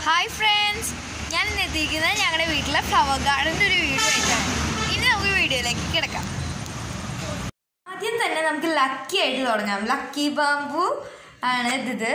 Hi friends ഞാൻ ഇന്ന് എത്തിയിരിക്കുന്നത് ഞങ്ങളുടെ വീട്ടിലെ ഫ്ലവർ ഗാർഡൻ്റെ ഒരു വീഡിയോ ആയിട്ടാണ് ഇനി നമുക്ക് വീഡിയോയിലേക്ക് കിടക്കാം ആദ്യം തന്നെ നമുക്ക് ലക്കി ആയിട്ട് തുടങ്ങാം ലക്കി ബാമ്പു ആണ് ഇത്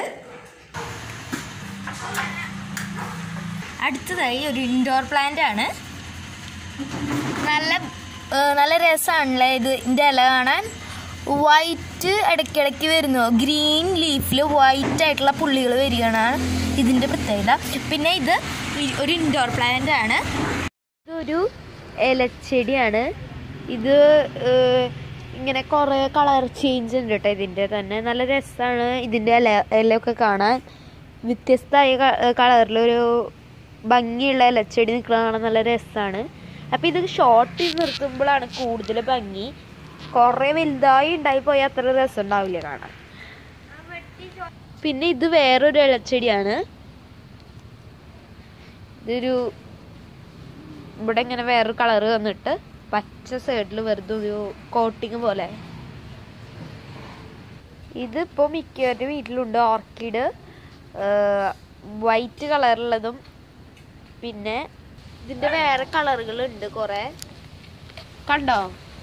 അടുത്തതായി ഒരു ഇൻഡോർ പ്ലാന്റ് ആണ് നല്ല ഏ, നല്ല രസമാണല്ലേ ഇത് ഇതിൻ്റെ ഇല കാണാൻ വൈറ്റ് ഇടയ്ക്കിടയ്ക്ക് വരുന്നു ഗ്രീൻ ലീഫിൽ വൈറ്റ് ആയിട്ടുള്ള പുള്ളികൾ വരികയാണ് ഇതിൻ്റെ പ്രത്യേകത പിന്നെ ഇത് ഇ- ഒരു ഇൻഡോർ പ്ലാന്റ് ആണ് ഇതൊരു ഇലച്ചെടിയാണ് ഇത് ഏഹ്, ഇങ്ങനെ കുറേ കളർ ചേഞ്ച് ഉണ്ട് കേട്ടോ ഇതിൻ്റെ തന്നെ നല്ല രസമാണ് ഇതിൻ്റെ ഇല ഇലയൊക്കെ കാണാൻ വ്യത്യസ്തമായ കളറിലൊരു ഭംഗിയുള്ള ഇലച്ചെടി നിൽക്കുന്നത് കാണാൻ നല്ല രസമാണ് അപ്പം ഇത് ഷോർട്ട് ചെയ്ത് നിർത്തുമ്പോഴാണ് കൂടുതൽ ഭംഗി കുറേ വലുതായി ഉണ്ടായി പോയാൽ അത്ര രസം ഉണ്ടാവില്ല കാണാൻ പിന്നെ ഇത് വേറൊരു ഇലച്ചെടിയാണ് ഇതൊരു ഇവിടെ ഇങ്ങനെ വേറൊരു കളറ് വന്നിട്ട് പച്ച സൈഡിൽ വെറുതെ ഒരു കോട്ടിങ് പോലെ ഇതിപ്പോൾ മിക്കവരുടെ വീട്ടിലുണ്ട് ഓർക്കിഡ് വൈറ്റ് കളറുള്ളതും പിന്നെ ഇതിൻ്റെ വേറെ കളറുകളുണ്ട് കുറേ കണ്ടോ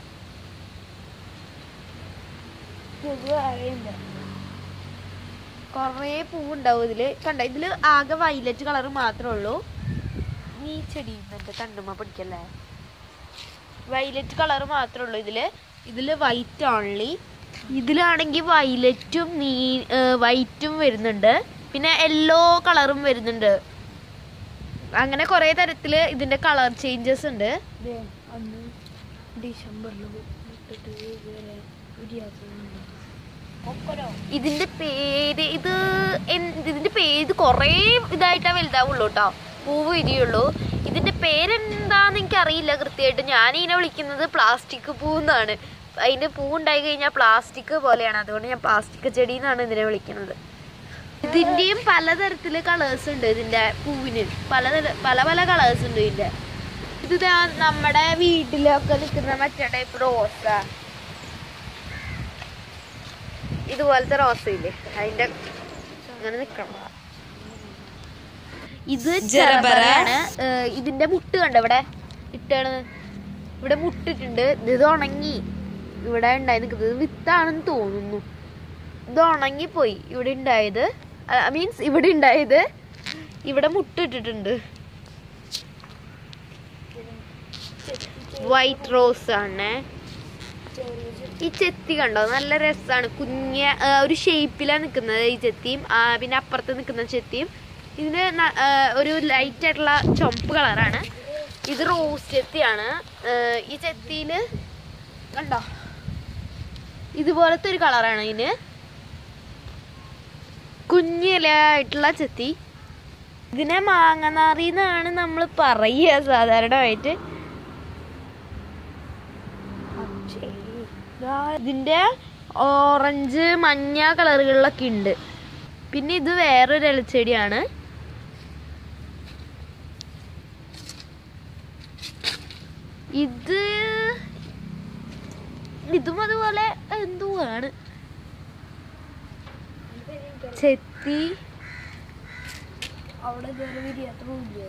കുറേ പൂവുണ്ടാവും ഇതില് കണ്ടോ ഇതില് ആകെ വൈലറ്റ് കളർ മാത്രമേ ഉള്ളൂ നീ ചെടി എന്റെ കണ്ണുമ്മ പിടിക്കല്ലേ വൈലറ്റ് കളർ മാത്രമേ ഉള്ളൂ ഇതില് ഇതില് വൈറ്റ് ഓൺലി ഇതിലാണെങ്കിൽ വൈലറ്റും നീ വൈറ്റും വരുന്നുണ്ട് പിന്നെ യെല്ലോ കളറും വരുന്നുണ്ട് അങ്ങനെ കുറേ തരത്തില് ഇതിന്റെ കളർ ചേഞ്ചസ് ഉണ്ട് അന്ന് ഡിസംബറിൽ ഇതുവരെ ഇതിന്റെ പേര് ഇത് എന്ത് ഇതിന്റെ പേര് കുറേ ഇതായിട്ടാ വലുതാവുള്ളൂ കേട്ടോ പൂവ് ഇരിയുള്ളൂ ഇതിന്റെ പേരെന്താന്ന് എനിക്ക് അറിയില്ല കൃത്യമായിട്ട് ഞാൻ ഇതിനെ വിളിക്കുന്നത് പ്ലാസ്റ്റിക് പൂ എന്നാണ് അതിന്റെ പൂ ഉണ്ടായി കഴിഞ്ഞാൽ പ്ലാസ്റ്റിക് പോലെയാണ് അതുകൊണ്ട് ഞാൻ പ്ലാസ്റ്റിക് ചെടി എന്നാണ് ഇതിനെ വിളിക്കുന്നത് ഇതിന്റെയും പലതരത്തില് കളേഴ്സ് ഉണ്ട് ഇതിന്റെ പൂവിന് പല പല പല കളേഴ്സ് ഉണ്ട് ഇതിന്റെ ഇത് ദാ നമ്മുടെ വീട്ടിലൊക്കെ നിൽക്കുന്ന മറ്റേ ടൈപ്പ് റോസ ഇതുപോലത്തെ റോസയില്ലേ അതിന്റെ അങ്ങനെ നിക്കണം ഇത് ജറബറ. ജറബറയാണ് ഏഹ് ഇതിന്റെ മുട്ട് കണ്ടോ ഇവിടെ ഇട്ടാണ് ഇവിടെ മുട്ടിട്ടുണ്ട് ഇത് ഉണങ്ങി ഇവിടെ ഉണ്ടായി നിൽക്കുന്നത് വിത്താണെന്ന് തോന്നുന്നു ഇത് ഉണങ്ങിപ്പോയി ഇവിടെ ഉണ്ടായത് മീൻസ് ഇവിടെ ഉണ്ടായത് ഇവിടെ മുട്ടിട്ടിട്ടുണ്ട് വൈറ്റ് റോസ് ആണ് ഈ ചെത്തി കണ്ടോ നല്ല രസമാണ് കുഞ്ഞ ആ, ഒരു ഷേപ്പിലാണ് നിൽക്കുന്നത് ഈ ചെത്തിയും ആ, പിന്നെ അപ്പുറത്ത് നിൽക്കുന്ന ചെത്തിയും ഇതിന് ന- ആ, ഒരു ലൈറ്റ് ആയിട്ടുള്ള ചുമപ്പ് കളറാണ് ഇത് റോസ് ചെത്തിയാണ് ആ, ഈ ചെത്തിയിൽ കണ്ടോ ഇതുപോലത്തെ ഒരു കളറാണ് ഇതിന് കുഞ്ഞിലായിട്ടുള്ള ചെത്തി ഇതിനെ മാങ്ങനാറി എന്നാണ് നമ്മൾ പറയുക സാധാരണമായിട്ട് ഇതിന്റെ ഓറഞ്ച് മഞ്ഞ കളറുകളിലൊക്കെ ഉണ്ട് പിന്നെ ഇത് വേറൊരു ഇലച്ചെടിയാണ് ഇത് ഇതും അതുപോലെ എന്തോ ആണ് ചെത്തി അവിടെ ഇതുവരെ വിരിയാത്ത പൂവില്ല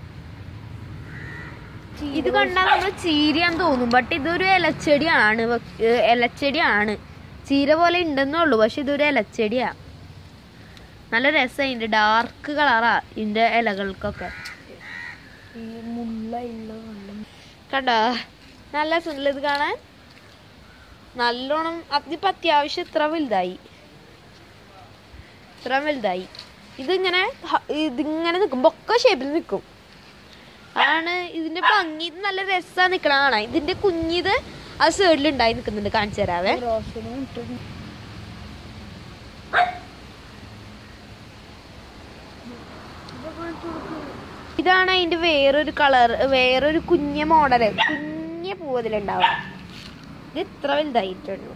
ഇത് കണ്ടാൽ നമ്മൾ ചീരയാന്ന് തോന്നും ബട്ട് ഇതൊരു ഇലച്ചെടിയാണ് വെ- ഏ, ഇലച്ചെടിയാണ് ചീര പോലെ ഉണ്ടെന്നേ ഉള്ളൂ പക്ഷെ ഇതൊരു ഇലച്ചെടിയാ നല്ല രസമുണ്ട് ഡാർക്ക് കളറാ ഇതിന്റെ ഇലകൾക്കൊക്കെ ഈ മുള്ള വെള്ളം കണ്ടോ നല്ല രസമുണ്ടല്ലോ ഇത് കാണാൻ നല്ലോണം അതിപ്പോ അത്യാവശ്യം ഇത്ര വലുതായി ഇത്ര വലുതായി ഇതിങ്ങനെ ഹ- ഇതിങ്ങനെ നിൽക്കും ബൊക്ക ഷേപ്പിൽ നിൽക്കും ആണ് ഇതിന്റെ ഭംഗി ഇത് നല്ല രസാ നിക്കണ കാണാൻ ഇതിന്റെ കുഞ്ഞിത് ആ സൈഡിൽ ഉണ്ടായി നിൽക്കുന്നുണ്ട് കാണിച്ചു തരാവേ റോസിനും ഇട്ടിട്ടുണ്ട് ഇതാണ് അതിന്റെ വേറൊരു കളർ വേറൊരു കുഞ്ഞ മോഡല് കുഞ്ഞ പൂവതിലുണ്ടാവും ഇത് ഇത്ര വലുതായിട്ടുള്ളൂ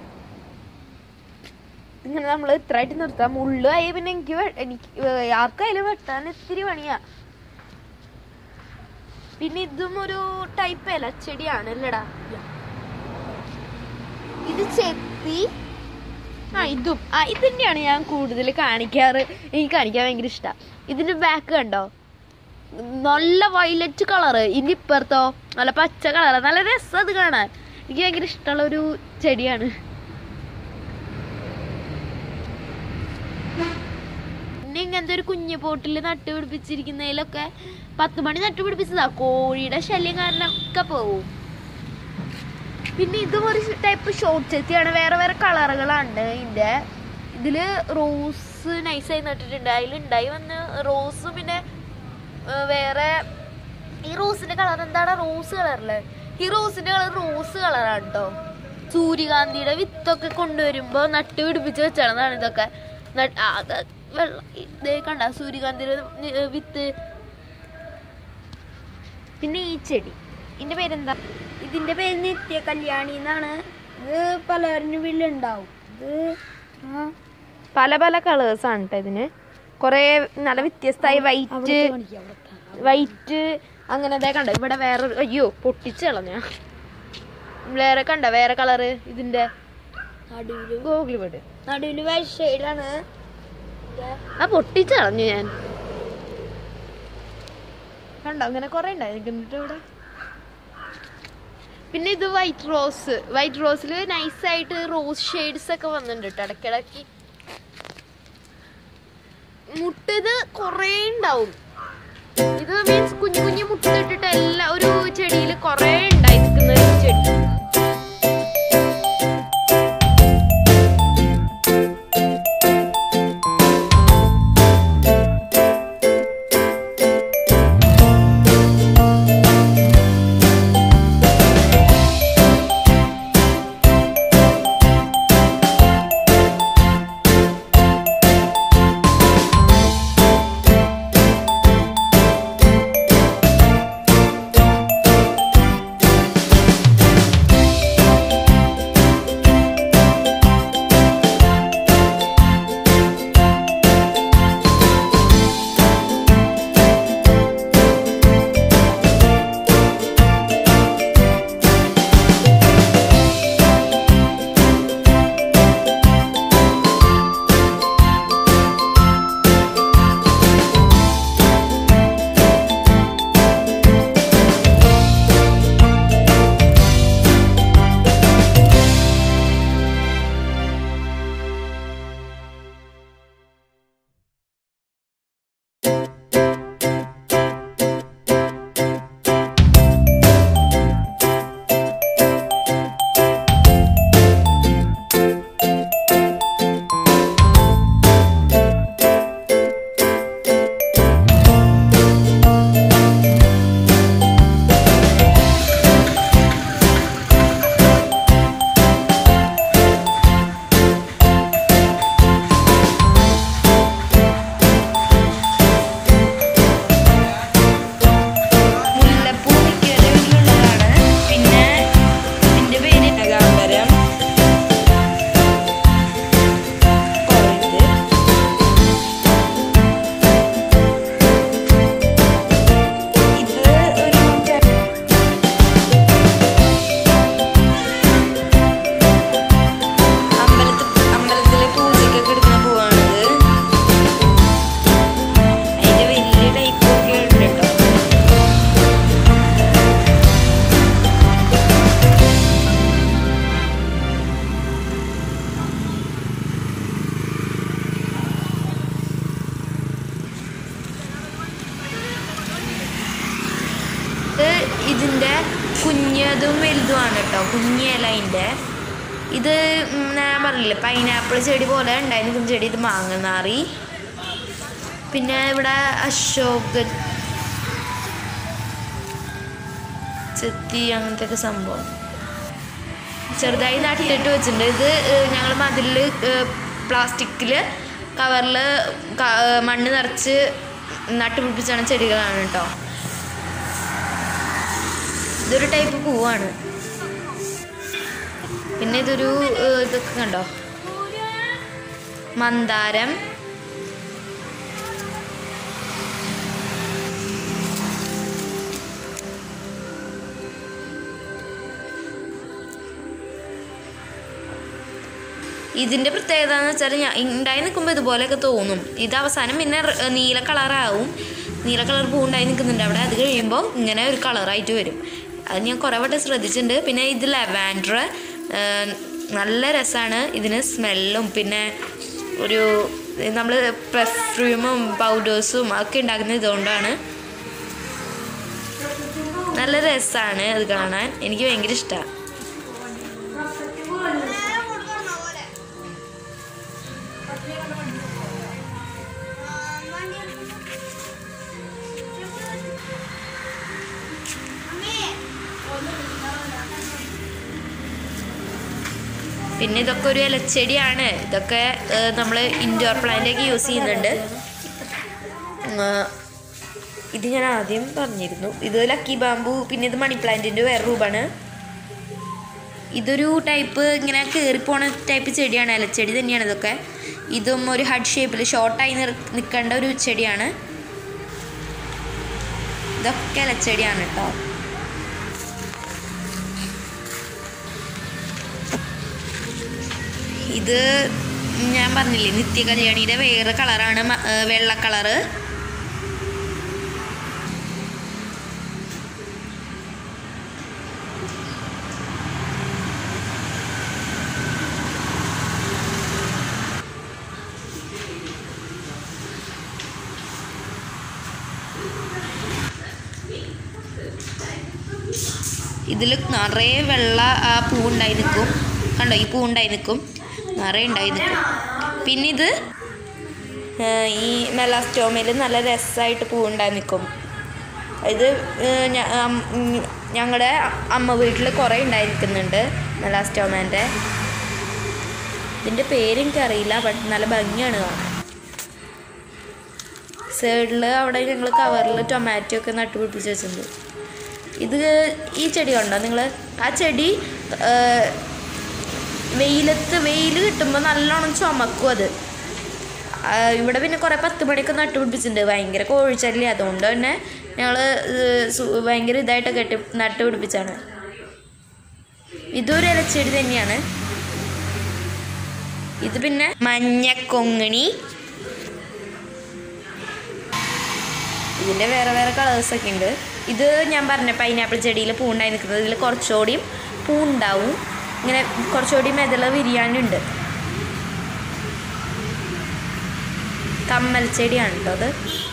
ഇങ്ങനെ നമ്മൾ ഇത്രയായിട്ട് നിർത്താം മുള്ളായി പിന്നെ എനിക്ക് വെ- എനിക്ക് വേ- ആർക്കായാലും വെട്ടാൻ ഇത്തിരി പണിയാ പിന്നെ ഇതും ഒരു ടൈപ്പ് ഇലച്ചെടിയാണ് അല്ലടാ ഇത് ചെത്തി ആ ഇതും ആ ഇത് തന്നെയാണ് ഞാൻ കൂടുതൽ കാണിക്കാറ് എനിക്ക് കാണിക്കാൻ ഭയങ്കര ഇഷ്ടമാണ് ഇതിന്റെ ബാക്ക് കണ്ടോ നല്ല വയലറ്റ് കളറ് ഇനി ഇപ്പുറത്തോ നല്ല പച്ച കളറ് നല്ല രസം അത് കാണാൻ എനിക്ക് ഭയങ്കര ഇഷ്ടമുള്ള ഒരു ചെടിയാണ് പിന്നെ ഇങ്ങനത്തെ ഒരു കുഞ്ഞു പോട്ടിൽ നട്ടു പിടിപ്പിച്ചിരിക്കുന്നതിലൊക്കെ പത്ത് മണി നട്ടു പിടിപ്പിച്ചതാ കോഴിയുടെ ശല്യം കാരണം ഒക്കെ പോവും പിന്നെ ഇതും ഒരു ടൈപ്പ് ഷോർട്ട് ചെത്തിയാണ് വേറെ വേറെ കളറുകളാണ് ഇതിന്റെ ഇതില് റോസ് നൈസായി നട്ടിട്ടുണ്ട് അതിലുണ്ടായി വന്ന് റോസും പിന്നെ ഏ, വേറെ ഈ റോസിന്റെ കളർ എന്താണ് റോസ് കളറില് ഈ റോസിന്റെ കളർ റോസ് കളറാണ് കേട്ടോ സൂര്യകാന്തിയുടെ വിത്തൊക്കെ കൊണ്ടുവരുമ്പോ നട്ട് പിടിപ്പിച്ച് വെച്ചാണ് ഇതൊക്കെ ന- ആ, അത് വെള്ളം ഇതേ കണ്ട സൂര്യകാന്തിയുടെ നി- ഏ, വിത്ത് പിന്നെ ഈ ചെടി ഇതിന്റെ പേരെന്താ ഇതിന്റെ പേര് നിത്യ കല്യാണി എന്നാണ് ഇത് പലവരുടെ വീട്ടിലുണ്ടാവും ഇത് ആ, പല പല കളേഴ്സ് ആണ് കേട്ടോ ഇതിന് കൊറേ നല്ല വ്യത്യസ്തമായി വൈറ്റ് അവിടുത്തെ കാണിക്കാം, അവിടുത്തെ. വൈറ്റ് അങ്ങനെ ദേ കണ്ട ഇവിടെ വേറെ അയ്യോ പൊട്ടിച്ച് കളഞ്ഞ വേറെ കണ്ട വേറെ കളറ് ഇതിന്റെ നടുവില് ഗോകുലി വീട് നടുവില് വൈറ്റ് ഷെയ്ഡാണ് ആ പൊട്ടിച്ച് കളഞ്ഞു ഞാൻ കണ്ടോ അങ്ങനെ കൊറേ ഉണ്ടായിരിക്കുന്നുണ്ട് ഇവിടെ പിന്നെ ഇത് വൈറ്റ് റോസ് വൈറ്റ് റോസിൽ നൈസായിട്ട് റോസ് ഷെയ്ഡ്സ് ഒക്കെ വന്നിട്ടുണ്ട് കേട്ടോ ഇടയ്ക്കിടയ്ക്ക് മുട്ട ഇത് കുറേ ഉണ്ടാവും ഇത് മീൻസ് കുഞ്ഞു കുഞ്ഞു മുട്ട ഇട്ടിട്ട് എല്ലാ ഒരു ചെടിയിൽ കുറേ ഉണ്ടായി നിൽക്കുന്ന ഒരു ചെടി മുല്ലപ്പൂ മിക്കവരുടെ വീട്ടിലുള്ളതാണ് പിന്നെ ഇതിന്റെ പേര് നഗാംബരം കൊഴുത്ത്. ഇത് ഒരു ടെ- അമ്പലത്തിൽ അമ്പലത്തിലെ പൂജയ്ക്കൊക്കെ എടുക്കുന്ന പൂവാണിത് അതിന്റെ വലിയ ടൈപ്പ് ഒക്കെ ഉണ്ട് കേട്ടോ ഇത് ഇതിൻ്റെ കുഞ്ഞതും വലുതുമാണ് കേട്ടോ കുഞ്ഞില അതിൻ്റെ ഇത് ഉം, ഞാൻ പറഞ്ഞില്ലേ പൈനാപ്പിൾ ചെടി പോലെ ഉണ്ടായി നിൽക്കുന്ന ചെടി ഇത് മാങ്ങനാറി പിന്നെ ഇവിടെ അശോക ചെത്തി അങ്ങനത്തെ ഒക്കെ സംഭവം ചെറുതായി നട്ടിട്ട് വെച്ചിട്ടുണ്ട് ഇത് ഞങ്ങൾ മതിലിൽ പ്ലാസ്റ്റിക്കിൽ കവറിൽ മണ്ണ് നിറച്ച് നട്ടുപിടിപ്പിച്ചാണ് ചെടികളാണ് കേട്ടോ ഇതൊരു ടൈപ്പ് പൂവാണ് പിന്നെ ഇതൊരു ഏഹ്, ഇതൊക്കെ കണ്ടോ മന്ദാരം ഇതിൻ്റെ പ്രത്യേകത എന്ന് വെച്ചാൽ ഞാൻ ഉണ്ടായി നിൽക്കുമ്പോൾ ഇതുപോലെയൊക്കെ തോന്നും ഇത് അവസാനം പിന്നെ റെ- നീല കളറാവും നീല കളർ പൂ ഉണ്ടായി നിൽക്കുന്നുണ്ട് അവിടെ അത് കഴിയുമ്പോൾ ഇങ്ങനെ ഒരു കളറായിട്ട് വരും അത് ഞാൻ കുറേ വട്ടം ശ്രദ്ധിച്ചിട്ടുണ്ട് പിന്നെ ഇത് ലെവാൻഡർ നല്ല രസമാണ് ഇതിന് സ്മെല്ലും പിന്നെ ഒരു നമ്മൾ പെർഫ്യൂമും പൗഡേഴ്സും ഒക്കെ ഉണ്ടാക്കുന്നത് ഇതുകൊണ്ടാണ് നല്ല രസമാണ് അത് കാണാൻ എനിക്ക് ഭയങ്കര ഇഷ്ടമാണ് പിന്നെ ഇതൊക്കെ ഒരു ഇലച്ചെടിയാണ് ഇതൊക്കെ നമ്മൾ ഇൻഡോർ പ്ലാന്റൊക്കെ യൂസ് ചെയ്യുന്നുണ്ട് ആ, ഇത് ഞാൻ ആദ്യം പറഞ്ഞിരുന്നു ഇത് ലക്കി ബാമ്പു പിന്നെ ഇത് മണി പ്ലാന്റിൻ്റെ വേറെ രൂപമാണ് ഇതൊരു ടൈപ്പ് ഇങ്ങനെ കയറിപ്പോണ ടൈപ്പ് ചെടിയാണ് ഇലച്ചെടി തന്നെയാണ് ഇതൊക്കെ ഇതും ഒരു ഹഡ് ഷേപ്പിൽ ഷോർട്ടായി നിൽക്കേണ്ട ഒരു ചെടിയാണ് ഇതൊക്കെ ഇലച്ചെടിയാണ് കേട്ടോ ഇത് ഞാൻ പറഞ്ഞില്ലേ നിത്യ കല്യാണിയുടെ വേറെ കളറാണ് മ- ഏ, വെള്ള കളറ് ഇതിൽ നിറയെ വെള്ള ആ പൂ ഉണ്ടായി നിൽക്കും കണ്ടോ ഈ പൂ ഉണ്ടായി നിൽക്കും നിറയെ ഉണ്ടായി നിൽക്കും പിന്നെ ഇത് ആ, ഈ മെലാസ്റ്റോമയിൽ നല്ല രസമായിട്ട് പൂ ഉണ്ടായി നിൽക്കും ഇത് ഞങ്ങളുടെ അമ്മ വീട്ടിൽ കുറേ ഉണ്ടായിരിക്കുന്നുണ്ട് മെലാസ്റ്റോമേൻ്റെ ഇതിൻ്റെ പേര് എനിക്കറിയില്ല ബട്ട് നല്ല ഭംഗിയാണ് കാണാൻ സൈഡിൽ അവിടെ ഞങ്ങൾ കവറിൽ ടൊമാറ്റോ ഒക്കെ നട്ടുപിടിപ്പിച്ച് വെച്ചിട്ടുണ്ട് ഇത് ഈ ചെടി കണ്ടോ നിങ്ങൾ ആ ചെടി ആ, വെയിലത്ത് വെയിൽ കിട്ടുമ്പോൾ നല്ലോണം ചുമക്കും അത് ആ, ഇവിടെ പിന്നെ കുറേ പത്ത് മണിയൊക്കെ നട്ടുപിടിപ്പിച്ചിട്ടുണ്ട് ഭയങ്കര കോഴിച്ചല്ലി അതുകൊണ്ട് തന്നെ ഞങ്ങൾ ഭയങ്കര ഇതായിട്ട് കെട്ടി നട്ടുപിടിപ്പിച്ചാണ് ഇതൊരു ഇലച്ചെടി തന്നെയാണ് ഇത് പിന്നെ മഞ്ഞക്കൊങ്ങിണി ഇതിൻ്റെ വേറെ വേറെ കളേഴ്സൊക്കെ ഉണ്ട് ഇത് ഞാൻ പറഞ്ഞ പൈനാപ്പിൾ ചെടിയിൽ പൂ ഉണ്ടായി നിൽക്കുന്നത് ഇതിൽ കുറച്ചുകൂടിയും പൂ ഉണ്ടാവും ഇങ്ങനെ കുറച്ചുകൂടി മെതള വിരിയാനുണ്ട് കമ്മൽ ചെടിയാണ് കേട്ടോ അത്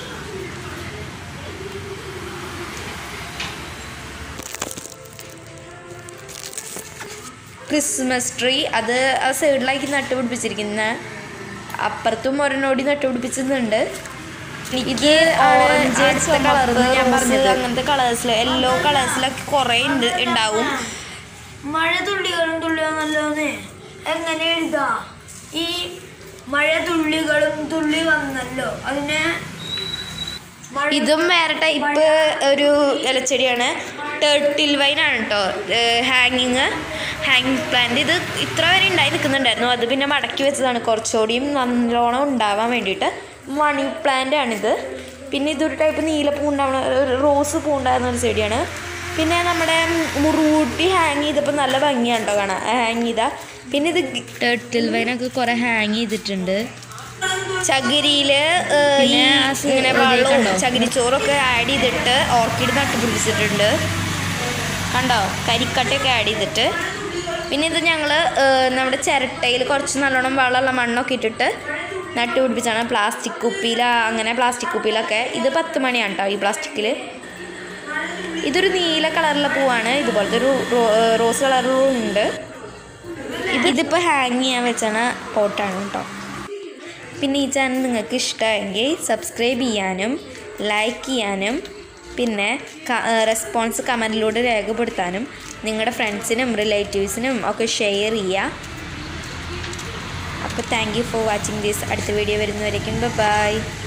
ക്രിസ്മസ് ട്രീ അത് ആ സൈഡിലാക്കി നട്ടുപിടിപ്പിച്ചിരിക്കുന്ന അപ്പുറത്തും ഒരെണ്ണോടി നട്ടുപിടിപ്പിച്ചിട്ടുണ്ട് ഇത് ഓറഞ്ച് കളർ ഞാൻ പറഞ്ഞത് അങ്ങനത്തെ കളേഴ്സിൽ യെല്ലോ കളേഴ്സിലൊക്കെ കുറേ ഉണ്ട് ഉണ്ടാവും മഴ തുള്ളികളും തുള്ളികളും നല്ലോന്ന് എങ്ങനെ എഴുതാ ഈ മഴ തുള്ളികളും തുള്ളി വന്നല്ലോ അതിനെ മഴ ഇതും വേറെ ടൈപ്പ് ഒരു ഇലച്ചെടിയാണ് ടേർട്ടിൽ വൈനാണ് കേട്ടോ ഹാങ്ങിങ് ഹാങ്ങിങ് പ്ലാന്റ് ഇത് ഇത്ര വരെ ഉണ്ടായി നിൽക്കുന്നുണ്ടായിരുന്നു അത് പിന്നെ മടക്കി വെച്ചതാണ് കുറച്ചുകൂടിയും നല്ലോണം ഉണ്ടാവാൻ വേണ്ടിയിട്ട് മണി പ്ലാന്റ് ആണിത് പിന്നെ ഇതൊരു ടൈപ്പ് നീല പൂ ഉണ്ടാവുന്ന ഒരു റോസ് പൂ ഉണ്ടാകുന്ന ഒരു ചെടിയാണ് പിന്നെ നമ്മുടെ മുറൂട്ടി ഹാങ് ചെയ്തപ്പോൾ നല്ല ഭംഗിയാണ് കേട്ടോ കാണാൻ ഹാങ് ചെയ്താൽ പിന്നെ ഇത് ടേർട്ടിൽ വൈനൊക്കെ കുറേ ഹാങ് ചെയ്തിട്ടുണ്ട് ചകിരിയില് ഏഹ്, ഈ ഇങ്ങനെ വെള്ളവും ചകിരിച്ചോറൊക്കെ ആഡ് ചെയ്തിട്ട് ഓർക്കിഡ് നട്ടുപിടിപ്പിച്ചിട്ടുണ്ട് കണ്ടോ കരിക്കട്ടയൊക്കെ ആഡ് ചെയ്തിട്ട് പിന്നെ ഇത് ഞങ്ങൾ നമ്മുടെ ചിരട്ടയിൽ കുറച്ച് നല്ലോണം വെള്ളമുള്ള മണ്ണൊക്കെ ഇട്ടിട്ട് നട്ടുപിടിപ്പിച്ചാണ് പ്ലാസ്റ്റിക് കുപ്പിയില അങ്ങനെ പ്ലാസ്റ്റിക് കുപ്പിയിലൊക്കെ ഇത് പത്ത് മണിയാണ് കേട്ടോ ഈ പ്ലാസ്റ്റിക്കിൽ ഇതൊരു നീല കളറിലെ പൂവാണ് ഇതുപോലത്തെ ഒരു റോ- ഏഹ്, റോസ് കളറും ഉണ്ട് ഇത് ഇതിപ്പോൾ ഹാങ് ചെയ്യാൻ വെച്ചാണ് പോട്ടാണ് കേട്ടോ പിന്നെ ഈ ചാനൽ നിങ്ങൾക്ക് ഇഷ്ടമായെങ്കിൽ സബ്സ്ക്രൈബ് ചെയ്യാനും ലൈക്ക് ചെയ്യാനും പിന്നെ റെസ്പോൺസ് കമൻറ്റിലൂടെ രേഖപ്പെടുത്താനും നിങ്ങളുടെ ഫ്രണ്ട്സിനും റിലേറ്റീവ്സിനും ഒക്കെ ഷെയർ ചെയ്യുക അപ്പോൾ thank you for watching this അടുത്ത വീഡിയോ വരുന്നവരേക്കും ബൈ